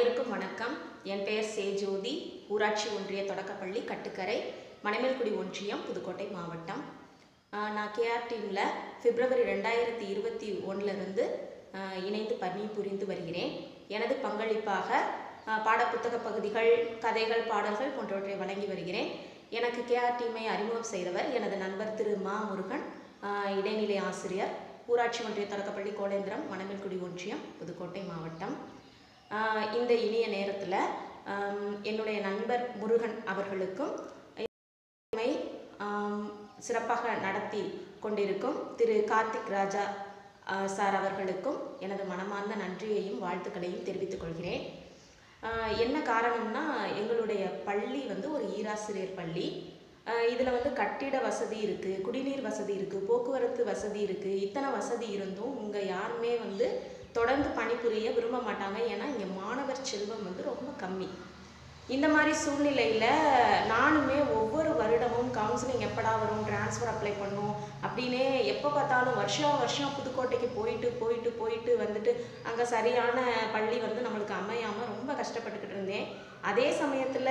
அனைவருக்கும் வணக்கம் என் பெயர் சேஜோதி ஊராட்சி ஒன்றிய தொடக்கப்பள்ளி கட்டுக்கரை மணமேல்குடி ஒன்றியம் புதுக்கோட்டை மாவட்டம் ஆஹ் நான் கேஆர் டீமில் பிப்ரவரி ரெண்டாயிரத்தி இருபத்தி ஒன்றிலிருந்து இணைந்து பணி புரிந்து வருகிறேன் எனது பங்களிப்பாக ஆஹ் பாடப்புத்தக பகுதிகள் கதைகள் பாடல்கள் போன்றவற்றை வழங்கி வருகிறேன் எனக்கு கேஆர் டீமை அறிமுகம் செய்தவர் எனது நண்பர் திரு மா முருகன் ஆஹ் இடைநிலை ஆசிரியர் ஊராட்சி ஒன்றிய தொடக்கப்பள்ளி கோலேந்திரம் மணமேல்குடி ஒன்றியம் புதுக்கோட்டை மாவட்டம் ஆஹ் இந்த இனிய நேரத்தில் என்னுடைய நண்பர் முருகன் அவர்களுக்கும் இமை, ஆம், சிறப்பாக நடத்தி கொண்டிருக்கும் திரு கார்த்திக் ராஜா ஆஹ், சார் அவர்களுக்கும் எனது மனமார்ந்த நன்றியையும் வாழ்த்துக்களையும் தெரிவித்துக் கொள்கிறேன் ஆஹ், என்ன காரணம்னா எங்களுடைய பள்ளி வந்து ஒரு ஈராசிரியர் பள்ளி இதில் வந்து கட்டிட வசதி இருக்குது குடிநீர் வசதி இருக்குது போக்குவரத்து வசதி இருக்குது இத்தனை வசதி இருந்தும் இங்கே யாருமே வந்து தொடர்ந்து பணிபுரிய விரும்ப மாட்டாங்க ஏன்னா இங்கே மாணவர் செல்வம் வந்து ரொம்ப கம்மி இந்த மாதிரி சூழ்நிலையில் நானுமே ஒவ்வொரு வருடமும் கவுன்சிலிங் எப்படா வரும் ட்ரான்ஸ்ஃபர் அப்ளை பண்ணும் அப்படின்னே எப்போ பார்த்தாலும் வருஷம் வருஷம் புதுக்கோட்டைக்கு போயிட்டு போயிட்டு போயிட்டு வந்துட்டு அங்கே சரியான பள்ளி வந்து நம்மளுக்கு அமையாமல் ரொம்ப கஷ்டப்பட்டுக்கிட்டு இருந்தேன் அதே சமயத்தில்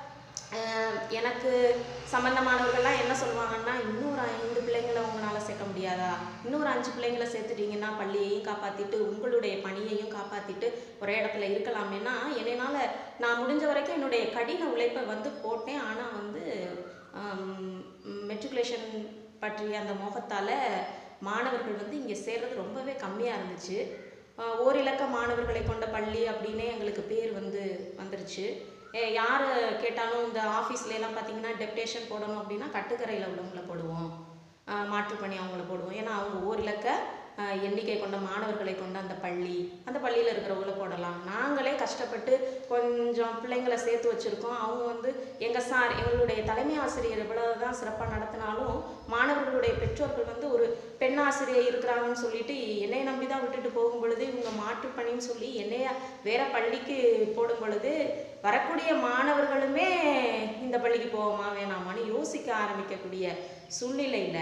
எனக்கு சம்மந்தமானவர்கள்லாம் என்ன சொல்லுவாங்கன்னா இன்னொரு ஐந்து பிள்ளைங்களை உங்களால் சேர்க்க முடியாதா இன்னொரு அஞ்சு பிள்ளைங்களை சேர்த்துட்டீங்கன்னா பள்ளியையும் காப்பாற்றிட்டு உங்களுடைய பணியையும் காப்பாற்றிட்டு ஒரே இடத்துல இருக்கலாமேனா என்னைனால நான் முடிஞ்ச வரைக்கும் என்னுடைய கடின உழைப்பை வந்து போட்டேன் ஆனால் வந்து மெட்ரிகுலேஷன் பற்றிய அந்த மோகத்தால் மாணவர்கள் வந்து இங்கே சேர்றது ரொம்பவே கம்மியாக இருந்துச்சு ஆஹ் ஓரிலக்க மாணவர்களை கொண்ட பள்ளி அப்படின்னே எங்களுக்கு பேர் வந்து வந்துருச்சு ஏ- யார் கேட்டாலும் இந்த ஆஃபீஸ்ல எல்லாம் பார்த்தீங்கன்னா டெப்டேஷன் போடணும் அப்படின்னா கட்டுக்கரையில் உள்ளவங்கள போடுவோம் ஆஹ் மாற்றுப்பணி அவங்கள போடுவோம் ஏன்னா அவங்க ஓரிலக்க ஆஹ் எண்ணிக்கை கொண்ட மாணவர்களை கொண்ட அந்த பள்ளி அந்த பள்ளியில் இருக்கிறவங்கள போடலாம் நாங்களே கஷ்டப்பட்டு கொஞ்சம் பிள்ளைங்களை சேர்த்து வச்சுருக்கோம் அவங்க வந்து எங்கள் சார் எங்களுடைய தலைமை ஆசிரியர் இவ்வளவு தான் சிறப்பாக நடத்தினாலும் மாணவர்களுடைய பெற்றோர்கள் வந்து ஒரு பெண் ஆசிரியர் இருக்கிறாங்கன்னு சொல்லிட்டு என்னைய நம்பி தான் விட்டுட்டு போகும் பொழுது இவங்க மாற்றுப்பணின்னு சொல்லி என்னைய வேற பள்ளிக்கு போடும் பொழுது வரக்கூடிய மாணவர்களுமே இந்த பள்ளிக்கு போவோமா வேணாமான்னு யோசிக்க ஆரம்பிக்கக்கூடிய சூழ்நிலையில்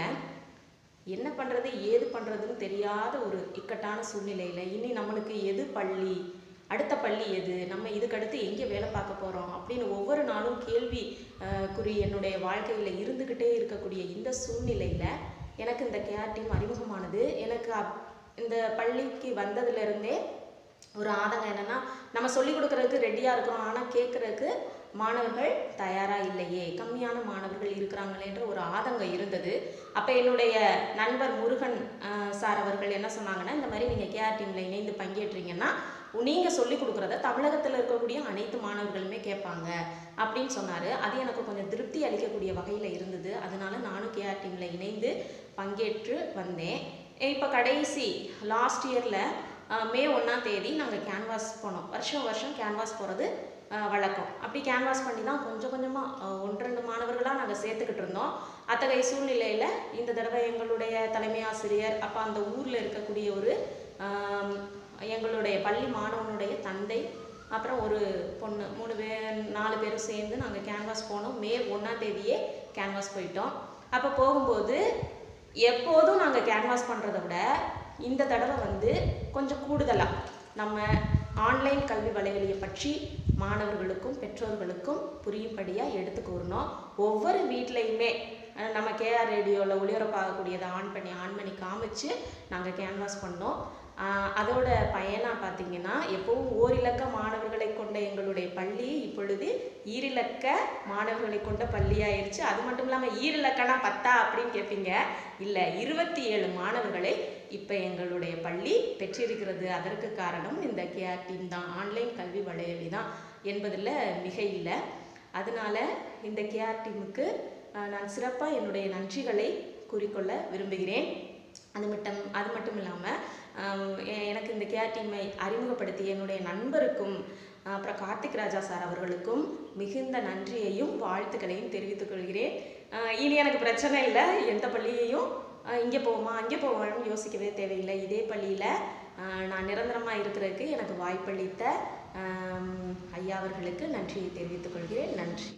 என்ன பண்ணுறது ஏது பண்ணுறதுன்னு தெரியாத ஒரு இக்கட்டான சூழ்நிலையில் இனி நம்மளுக்கு எது பள்ளி அடுத்த பள்ளி எது நம்ம இதுக்கடுத்து எங்கே வேலை பார்க்க போகிறோம் அப்படின்னு ஒவ்வொரு நாளும் கேள்வி அஹ், குறி என்னுடைய வாழ்க்கையில் இருந்துக்கிட்டே இருக்கக்கூடிய இந்த சூழ்நிலையில் எனக்கு இந்த கேர் டீம் அறிமுகமானது எனக்கு அப் இந்த பள்ளிக்கு வந்ததுலேருந்தே ஒரு ஆதங்கம் என்னன்னா நம்ம சொல்லி கொடுக்கறதுக்கு ரெடியாக இருக்கிறோம் ஆனால் கேட்குறதுக்கு மாணவர்கள் தயாராக இல்லையே கம்மியான மாணவர்கள் இருக்கிறாங்களேன்ற ஒரு ஆதங்கம் இருந்தது அப்போ என்னுடைய நண்பர் முருகன் ஆஹ், சார் அவர்கள் என்ன சொன்னாங்கன்னா இந்த மாதிரி நீங்கள் கேஆர் டீமில் இணைந்து பங்கேற்றீங்கன்னா நீங்கள் சொல்லி கொடுக்குறத தமிழகத்தில் இருக்கக்கூடிய அனைத்து மாணவர்களுமே கேட்பாங்க அப்படின்னு சொன்னார் அது எனக்கு கொஞ்சம் திருப்தி அளிக்கக்கூடிய வகையில் இருந்தது அதனால நானும் கேஆர் டீமில் இணைந்து பங்கேற்று வந்தேன் இப்போ கடைசி லாஸ்ட் இயரில் மே ஒன்றாம் தேதி நாங்கள் கேன்வாஸ் போனோம் வருஷம் வருஷம் கேன்வாஸ் போகிறது வழக்கம் அப்படி கேன்வாஸ் பண்ணி தான் கொஞ்சம் கொஞ்சமாக ஒன்று ரெண்டு மாணவர்களாக நாங்கள் சேர்த்துக்கிட்டு இருந்தோம் அத்தகைய சூழ்நிலையில் இந்த தடவை எங்களுடைய தலைமை ஆசிரியர் அப்போ அந்த ஊரில் இருக்கக்கூடிய ஒரு ஆம், எங்களுடைய பள்ளி மாணவனுடைய தந்தை அப்புறம் ஒரு பொண்ணு மூணு பேர் நாலு பேரும் சேர்ந்து நாங்கள் கேன்வாஸ் போனோம் மே ஒன்றாம் தேதியே கேன்வாஸ் போயிட்டோம் அப்போ போகும்போது எப்போதும் நாங்கள் கேன்வாஸ் பண்ணுறத விட இந்த தடவை வந்து கொஞ்சம் கூடுதலாக நம்ம ஆன்லைன் கல்வி வலைவலியை பற்றி மாணவர்களுக்கும் பெற்றோர்களுக்கும் புரியும்படியாக எடுத்து கூறணும் ஒவ்வொரு வீட்லேயுமே அஹ், நம்ம கேஆர் ரேடியோவில் ஒளிபரப்பாகக்கூடியதை ஆன் பண்ணி ஆன் பண்ணி காமிச்சு நாங்கள் கேன்வாஸ் பண்ணோம் ஆஹ், அதோட பயனாக பார்த்தீங்கன்னா எப்பவும் ஓரிலக்க மாணவர்களை கொண்ட எங்களுடைய பள்ளி இப்பொழுது ஈரிலக்க மாணவர்களை கொண்ட பள்ளியாயிருச்சு அது மட்டும் இல்லாமல் ஈரிலக்கனா பத்தா அப்படின்னு கேட்பீங்க இல்லை இருபத்தி ஏழு மாணவர்களை இப்போ எங்களுடைய பள்ளி பெற்றிருக்கிறது அதற்கு காரணம் இந்த கேஆர் டீம் தான் ஆன்லைன் கல்வி வலையொலி தான் என்பதில் மிக இல்லை அதனால இந்த கேஆர் டீமுக்கு ஆஹ், நான் சிறப்பாக என்னுடைய நன்றிகளை கூறிக்கொள்ள விரும்புகிறேன் அது மட்டும் அது மட்டும் இல்லாமல் எனக்கு இந்த கேஆர் டீமை அறிமுகப்படுத்திய என்னுடைய நண்பருக்கும் ஆஹ், அப்புறம் கார்த்திக் ராஜா சார் அவர்களுக்கும் மிகுந்த நன்றியையும் வாழ்த்துக்களையும் தெரிவித்துக் கொள்கிறேன் ஆஹ், இனி எனக்கு பிரச்சனை இல்லை எந்த பள்ளியையும் இங்கே போவோமா அங்கே போவோம்னு யோசிக்கவே தேவையில்லை இதே பள்ளியில் நான் நிரந்தரமாக இருக்கிறதுக்கு எனக்கு வாய்ப்பளித்த ஆம், ஐயா அவர்களுக்கு நன்றியை தெரிவித்துக் கொள்கிறேன் நன்றி